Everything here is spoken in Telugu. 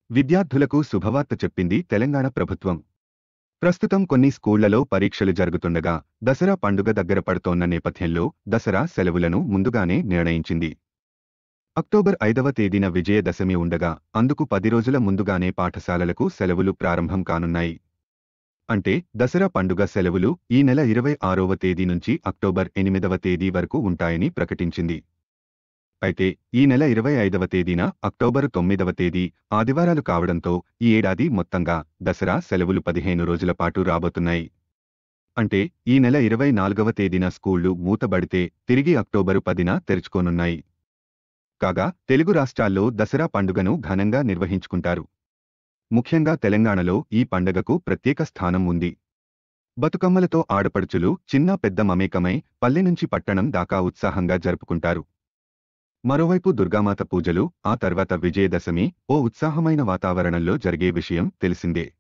విద్యార్థులకు శుభవార్త చెప్పింది తెలంగాణ ప్రభుత్వం ప్రస్తుతం కొన్ని స్కూళ్లలో పరీక్షలు జరుగుతుండగా దసరా పండుగ దగ్గర పడుతోన్న నేపథ్యంలో దసరా సెలవులను ముందుగానే నిర్ణయించింది అక్టోబర్ ఐదవ తేదీన విజయదశమి ఉండగా అందుకు పది రోజుల ముందుగానే పాఠశాలలకు సెలవులు ప్రారంభం కానున్నాయి అంటే దసరా పండుగ సెలవులు ఈ నెల ఇరవై ఆరవ తేదీ నుంచి అక్టోబర్ ఎనిమిదవ తేదీ వరకు ఉంటాయని ప్రకటించింది అయితే ఈ నెల ఇరవై ఐదవ తేదీన అక్టోబర్ తొమ్మిదవ తేదీ ఆదివారాలు కావడంతో ఈ ఏడాది మొత్తంగా దసరా సెలవులు పదిహేను రోజుల పాటు రాబోతున్నాయి అంటే ఈ నెల ఇరవై నాలుగవ తేదీన స్కూళ్లు మూతబడితే తిరిగి అక్టోబరు పదిన తెరుచుకోనున్నాయి కాగా తెలుగు రాష్ట్రాల్లో దసరా పండుగను ఘనంగా నిర్వహించుకుంటారు ముఖ్యంగా తెలంగాణలో ఈ పండగకు ప్రత్యేక స్థానం ఉంది బతుకమ్మలతో ఆడపడుచులు చిన్న పెద్ద మమేకమై పల్లె నుంచి పట్టణం దాకా ఉత్సాహంగా జరుపుకుంటారు మరోవైపు దుర్గామాత పూజలు ఆ తర్వాత విజయదశమి ఓ ఉత్సాహమైన వాతావరణంలో జరిగే విషయం తెలిసిందే